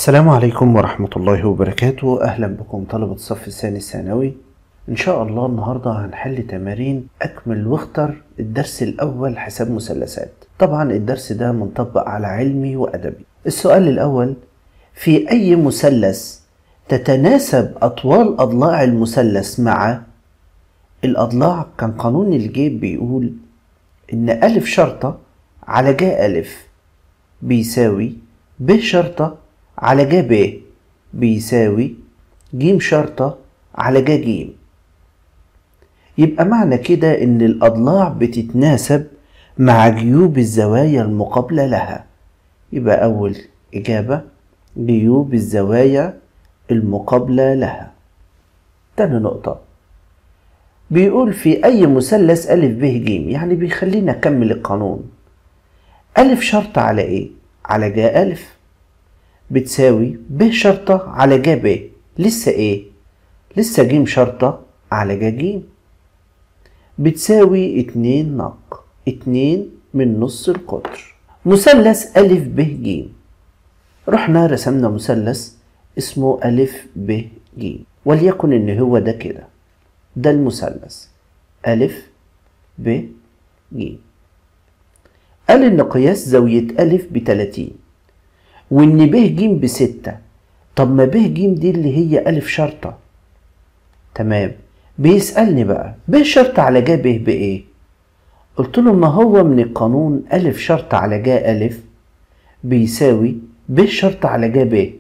السلام عليكم ورحمة الله وبركاته أهلا بكم طلبة الصف الثاني الثانوي إن شاء الله النهاردة هنحل تمارين أكمل واختر الدرس الأول حساب مثلثات طبعا الدرس ده منطبق على علمي وأدبي السؤال الأول في أي مثلث تتناسب أطوال أضلاع المثلث مع الأضلاع كان قانون الجيب بيقول إن ألف شرطة على جا ألف بيساوي ب شرطة على جا ب بيساوي ج شرطة على جا ج يبقى معنى كده إن الأضلاع بتتناسب مع جيوب الزوايا المقابلة لها يبقى أول إجابة جيوب الزوايا المقابلة لها تاني نقطة بيقول في أي مثلث ألف ب ج يعني بيخلينا نكمل القانون ألف شرطة على إيه؟ على جا ألف بتساوي ب شرطة على جا ب لسه إيه؟ لسه ج شرطة على جا ج بتساوي اتنين نق اتنين من نص القطر مثلث ألف ب ج رحنا رسمنا مثلث اسمه ألف ب ج وليكن إن هو ده كده ده المثلث ألف ب ج قال إن قياس زاوية ألف بتلاتين وإن ب ج بستة طب ما ب ج دي اللي هي ألف شرطة تمام بيسألني بقى ب شرطة على جا ب بإيه؟ قلت له ما هو من القانون ألف شرطة على جا ألف بيساوي ب شرطة على جا ب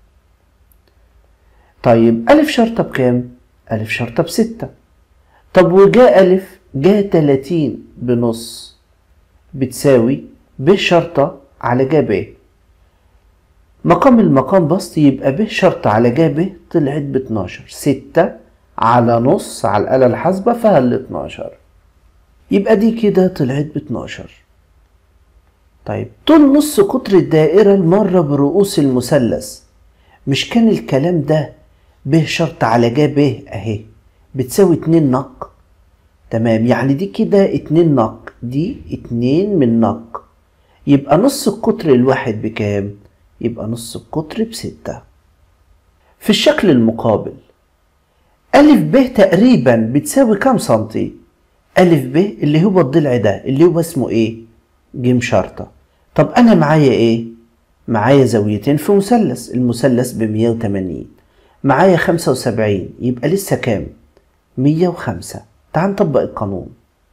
طيب ألف شرطة بكام؟ ألف شرطة بستة طب وجا ألف جا تلاتين بنص بتساوي ب شرطة على جا ب مقام المقام بسط يبقى ب شرطة على جا ب طلعت ب 12 ستة على نص على الآلة الحاسبة فيها ال 12 يبقى دي كده طلعت ب 12 طيب طول نص قطر الدائرة المرة برؤوس المثلث مش كان الكلام ده ب شرط على جا ب اهي بتساوي اتنين نق تمام يعني دي كده اتنين نق دي اتنين من نق يبقى نص القطر الواحد بكام يبقى نص القطر بستة في الشكل المقابل ألف ب تقريبا بتساوي كام سنتي ألف ب اللي هو الضلع ده اللي هو اسمه ايه جيم شرطة طب أنا معايا ايه معايا زاويتين في مثلث المثلث بمية وتمانين معايا خمسة وسبعين يبقى لسه كام مية وخمسة تعال نطبق القانون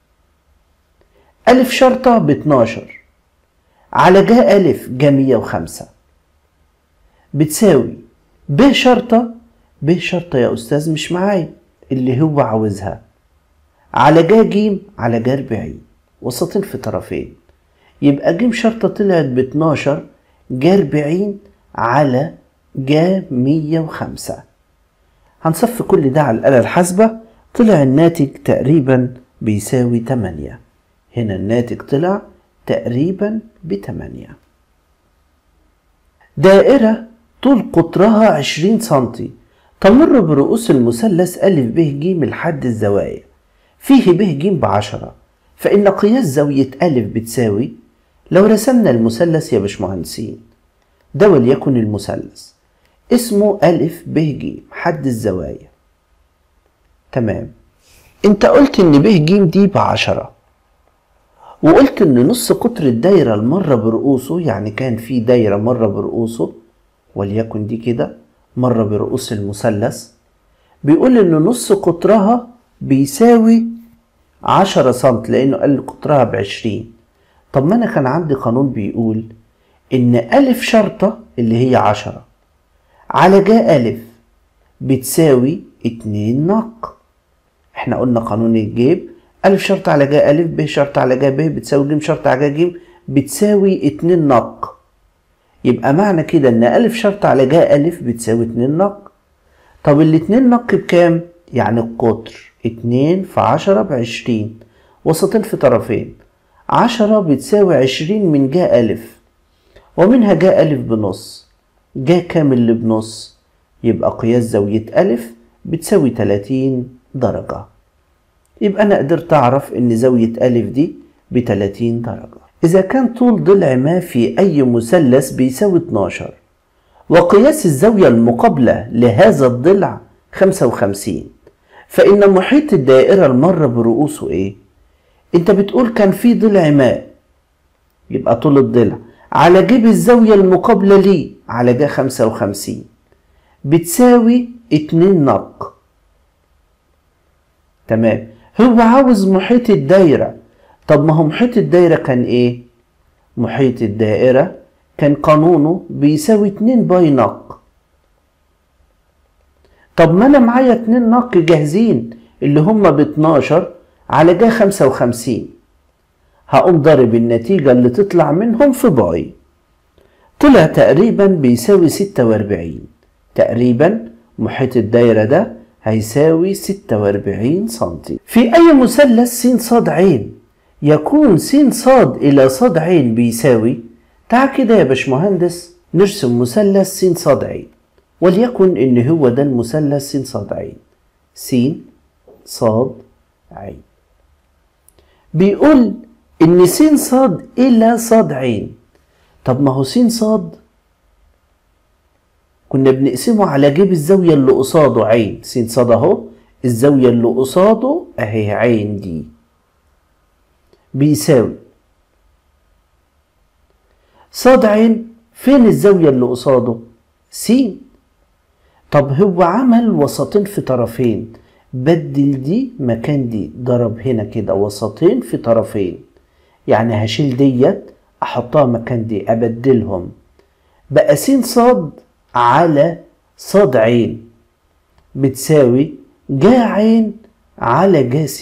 ألف شرطة باتناشر على جا ألف جا مية وخمسة بتساوي ب شرطة ب شرطة يا أستاذ مش معايا اللي هو عاوزها على جا جيم على جا أربعين وسطين في طرفين يبقى جيم شرطة طلعت باتناشر جا أربعين على جا مية وخمسة هنصف كل ده على الآلة الحاسبة طلع الناتج تقريبا بيساوي تمانية هنا الناتج طلع تقريبا بتمانية دائرة طول قطرها عشرين سنتي تمر برؤوس المثلث ألف ب ج لحد الزوايا فيه ب ج بعشرة فإن قياس زاوية ألف بتساوي لو رسمنا المثلث يا باشمهندسين ده وليكن المثلث اسمه ألف ب ج حد الزوايا تمام انت قلت ان ب ج دي بعشرة وقلت ان نص قطر الدايرة المرة برؤوسه يعني كان في دايرة مرة برؤوسه وليكن دي كده مرة برؤوس المثلث بيقول ان نص قطرها بيساوي عشرة سنت لانه قال قطرها بعشرين طب ما انا كان عندي قانون بيقول ان ألف شرطة اللي هي عشرة على جا ألف بتساوي اتنين نق احنا قلنا قانون الجيب ألف شرط على جا ألف ب شرط على جا ب بتساوي ج شرط على جا ج بتساوي اتنين نق يبقى معنى كده ان ألف شرط على جا ألف بتساوي اتنين نق طب الاتنين نق بكام؟ يعني القطر اتنين في عشرة بعشرين وسطين في طرفين عشرة بتساوي عشرين من جا ألف ومنها جا ألف بنص جا كام اللي بنص يبقى قياس زاوية ألف بتساوي تلاتين درجة يبقى أنا قدرت أعرف إن زاوية ألف دي بتلاتين درجة إذا كان طول ضلع ما في أي مثلث بيساوي 12 وقياس الزاوية المقابلة لهذا الضلع 55 فإن محيط الدائرة المرة برؤوسه إيه؟ أنت بتقول كان في ضلع ماء يبقى طول الضلع على جيب الزاوية المقابلة ليه على جا 55 بتساوي 2 نق تمام هو عاوز محيط الدايرة طب ما هو محيط الدايرة كان ايه محيط الدائرة كان قانونه بيساوي 2 باي نق طب ما انا معايا 2 نق جاهزين اللي هما ب 12 على جا 55 هقوم ضارب النتيجة اللي تطلع منهم في باي طلع تقريبا بيساوي 46 تقريبا محيط الدايرة ده هيساوي 46 سنتي في أي مثلث س ص عين يكون س ص إلى ص عين بيساوي تعال كده يا باشمهندس نرسم مثلث س ص عين وليكن إن هو ده المثلث س ص عين س ص عين بيقول إن س ص إلى ص عين طب ما هو س ص كنا بنقسمه على جيب الزاوية اللي قصاده عين س ص اهو الزاوية اللي قصاده اهي عين دي بيساوي صاد عين فين الزاوية اللي قصاده س طب هو عمل وسطين في طرفين بدل دي مكان دي ضرب هنا كده وسطين في طرفين يعني هشيل ديت احطها مكان دي ابدلهم بقى س صاد على صاد عين بتساوي جا عين على جا س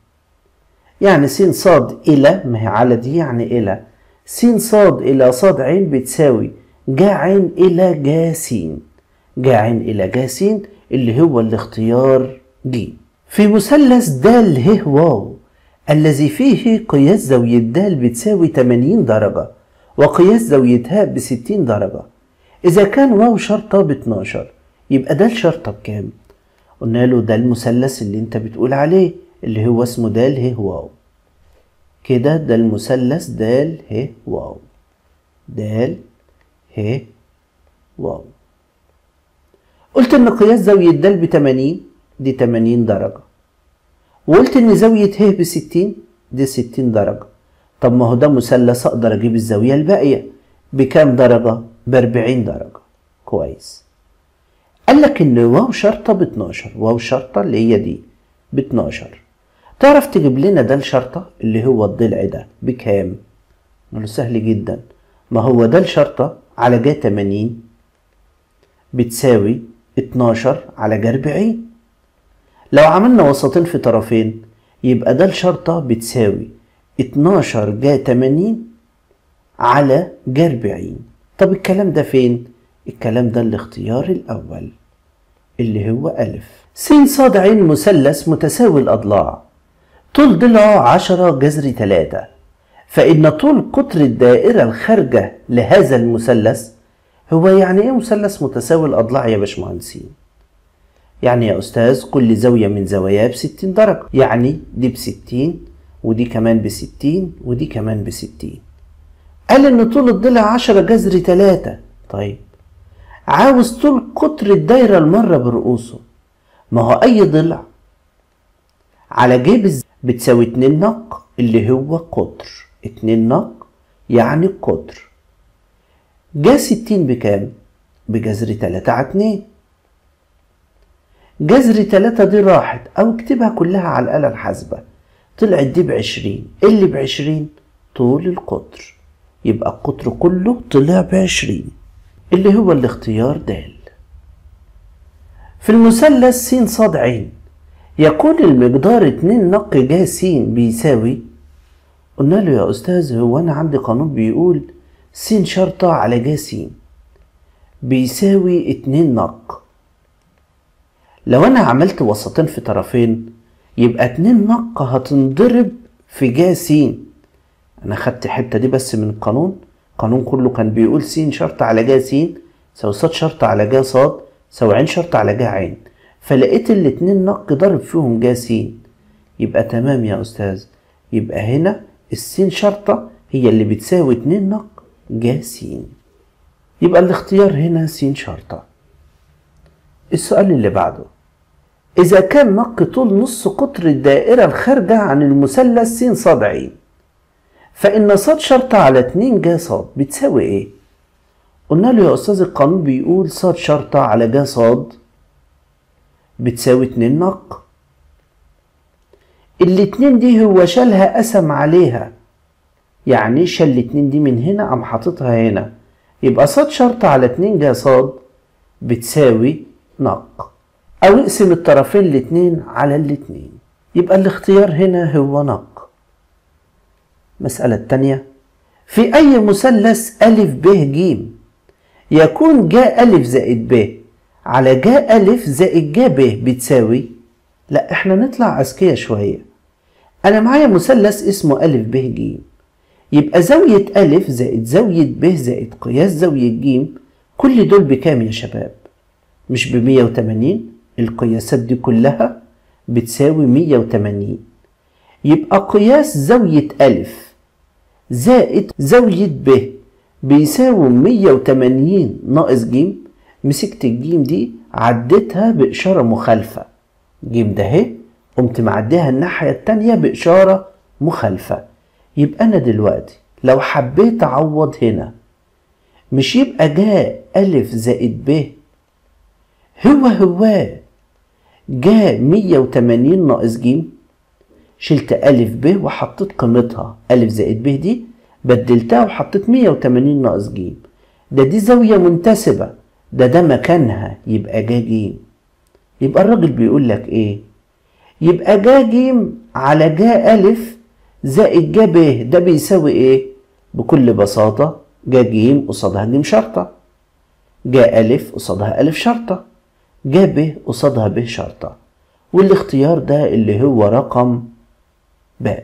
يعني س صاد إلى ما هي على دي يعني إلى س صاد إلى صاد عين بتساوي جا عين إلى جا س جا عين إلى جا س اللي هو الاختيار ج في مثلث د ه واو الذي فيه قياس زاوية د بتساوي 80 درجة وقياس زاوية ه ب 60 درجة إذا كان واو شرطة ب 12 يبقى ده الشرطة بكام؟ قلنا له ده المثلث اللي انت بتقول عليه اللي هو اسمه د ه واو كده ده المثلث د ه واو د ه واو قلت ان قياس زاوية د ب 80 دي 80 درجة وقلت ان زاوية ه ب 60 دي 60 درجة طب ما هو ده مثلث اقدر اجيب الزاوية الباقية بكام درجة؟ ب 40 درجة كويس قال لك ان واو شرطة ب 12 واو شرطة اللي هي دي ب 12 تعرف تجيب لنا ده الشرطة اللي هو الضلع ده بكام؟ نقول سهل جدا ما هو ده الشرطة على جا 80 بتساوي 12 على جا 40 لو عملنا وسطين في طرفين يبقى ده الشرطة بتساوي 12 جا 80 على جا 40 طب الكلام ده فين؟ الكلام ده الاختيار الأول اللي هو ألف س صاد عين مثلث متساوي الأضلاع طول ضلعه عشرة جذر تلاتة فإن طول قطر الدائرة الخارجة لهذا المثلث هو يعني إيه مثلث متساوي الأضلاع يا باشمهندسين؟ يعني يا أستاذ كل زاوية من زواياه بستين درجة يعني دي بستين ودي كمان بستين ودي كمان بستين قال إن طول الضلع عشرة جذر تلاتة طيب عاوز طول قطر الدايرة المرة برؤوسه ما هو أي ضلع على جيب الز- بتساوي اتنين نق اللي هو قطر اتنين نق يعني القطر جا ستين بكام؟ بجذر تلاتة على اتنين جذر تلاتة دي راحت أو اكتبها كلها على الآلة الحاسبة طلعت دي بعشرين اللي بعشرين طول القطر يبقى القطر كله طلع بعشرين اللي هو الاختيار د في المثلث س ص عين يكون المقدار اتنين نق جا س بيساوي قلنا له يا أستاذ هو أنا عندي قانون بيقول س شرطة على جا س بيساوي اتنين نق لو أنا عملت وسطين في طرفين يبقى اتنين نق هتنضرب في جا س أنا خدت الحتة دي بس من القانون القانون كله كان بيقول س شرط على جا س ساوي ص شرط على جا ص ساوي عين شرط على جا عين فلقيت الاتنين نق ضرب فيهم جا س يبقى تمام يا أستاذ يبقى هنا السين شرطة هي اللي بتساوي اتنين نق جا س يبقى الاختيار هنا س شرطة السؤال اللي بعده إذا كان نق طول نص قطر الدائرة الخارجة عن المثلث س ص ع فإن ص شرطة على 2 ج ص بتساوي إيه؟ قلنا له يا أستاذ القانون بيقول ص شرطة على ج ص بتساوي 2 نق الاتنين دي هو شالها قسم عليها يعني شال الاتنين دي من هنا قام حاططها هنا يبقى ص شرطة على 2 ج ص بتساوي نق أو اقسم الطرفين الاتنين على الاتنين يبقى الاختيار هنا هو نق المسألة التانية في أي مثلث ألف ب ج يكون جا ألف زائد ب على جا ألف زائد جا ب بتساوي لا احنا نطلع أذكياء شوية أنا معايا مثلث اسمه ألف ب ج يبقى زاوية ألف زائد زاوية ب زائد قياس زاوية ج كل دول بكام يا شباب؟ مش ب 180 القياسات دي كلها بتساوي 180 يبقى قياس زاوية ألف زائد زاوية ب بيساوي 180 ناقص ج مسكت الجيم دي عديتها بإشارة مخالفة جيم ده اهي قمت معديها الناحية التانية بإشارة مخالفة يبقى أنا دلوقتي لو حبيت أعوض هنا مش يبقى جاء ألف زائد ب هو هو جاء 180 ناقص ج شلت ألف ب وحطيت قيمتها ألف زائد ب دي بدلتها وحطيت 180 ناقص ج ده دي زاوية منتسبة ده ده مكانها يبقى جا ج يبقى الراجل بيقول لك ايه يبقى جا ج على جا ألف زائد جا ب ده بيساوي ايه بكل بساطة جا ج قصادها ج شرطة جا ألف قصادها ألف شرطة جا ب قصادها ب شرطة والاختيار ده اللي هو رقم ب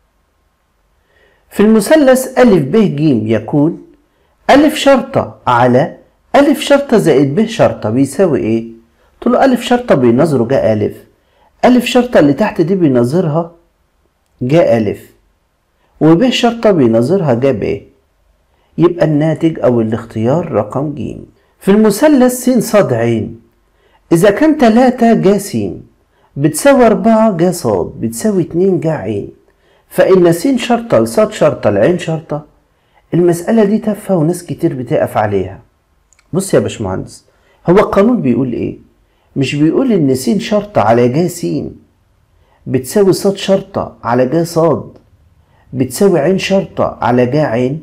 في المثلث ألف ب ج يكون ألف شرطة على ألف شرطة زائد ب شرطة بيساوي إيه؟ قلت له ألف شرطة بينظره جا ألف ألف شرطة اللي تحت دي بينظرها جا ألف وب شرطة بينظرها جا ب يبقى الناتج أو الاختيار رقم ج في المثلث س ص ع إذا كان تلاتة جا س بتساوي أربعة جا ص بتساوي اتنين جا ع فإن س شرطة لص شرطة لعين شرطة المسألة دي تافهة وناس كتير بتقف عليها بص يا باشمهندس هو القانون بيقول إيه؟ مش بيقول إن س شرطة على جا س بتساوي ص شرطة على جا ص بتساوي عين شرطة على جا عين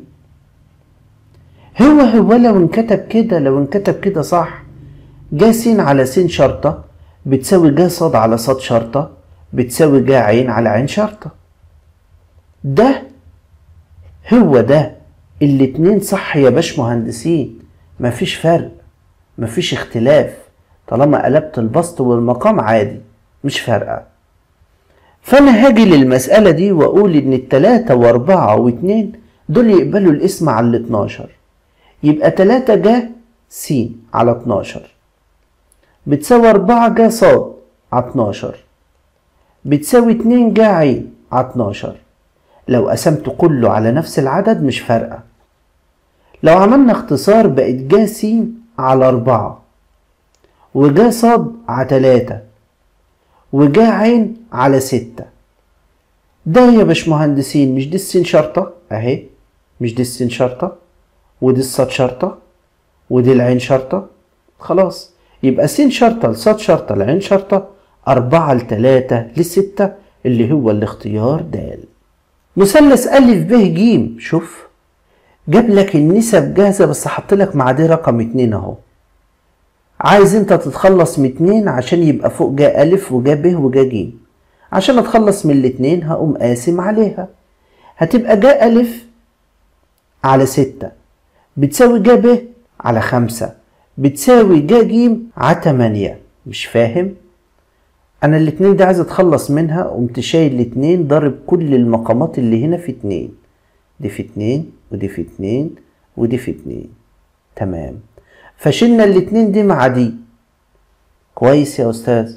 هو هو لو انكتب كده لو انكتب كده صح جا س على س شرطة بتساوي جا ص على ص شرطة بتساوي جا عين على عين شرطة ده هو ده الاتنين صح يا باش مهندسين مفيش فرق مفيش اختلاف طالما قلبت البسط والمقام عادي مش فارقة فأنا هاجي للمسألة دي وأقول إن التلاتة وأربعة واتنين دول يقبلوا الاسم على الاتناشر يبقى تلاتة جا س على اتناشر بتساوي أربعة جا ص على اتناشر بتساوي اتنين جا عين على اتناشر لو قسمت كله على نفس العدد مش فارقة لو عملنا اختصار بقت جا س على أربعة وجا ص على تلاتة وجا عين على ستة ده يا باشمهندسين مش دي السين شرطة أهي مش دي السين شرطة ودي الصاد شرطة ودي العين شرطة خلاص يبقى س شرطة لصاد شرطة لعين شرطة أربعة لتلاتة لستة اللي هو الاختيار د مثلث أ ب ج شوف جاب لك النسب جاهزة بس حط لك مع دي رقم اتنين اهو عايز انت تتخلص من اتنين عشان يبقى فوق جا أ وجا ب وجا ج عشان اتخلص من الاتنين هقوم قاسم عليها هتبقى جا أ على ستة بتساوي جا ب على خمسة بتساوي جا ج على تمانية مش فاهم انا الاتنين دي عايز اتخلص منها قمت شايل الاتنين ضارب كل المقامات اللي هنا في اتنين دي في اتنين ودي في اتنين ودي في اتنين تمام فشلنا الاتنين دي مع دي كويس يا استاذ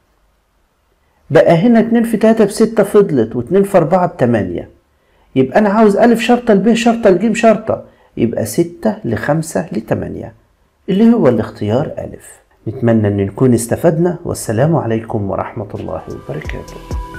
بقى هنا اتنين في تلاتة بستة فضلت واتنين في اربعة بتمانية يبقى انا عاوز الف شرطة لب شرطة لج شرطة يبقى ستة لخمسة لتمانية اللي هو الاختيار ألف نتمنى أن نكون استفدنا والسلام عليكم ورحمة الله وبركاته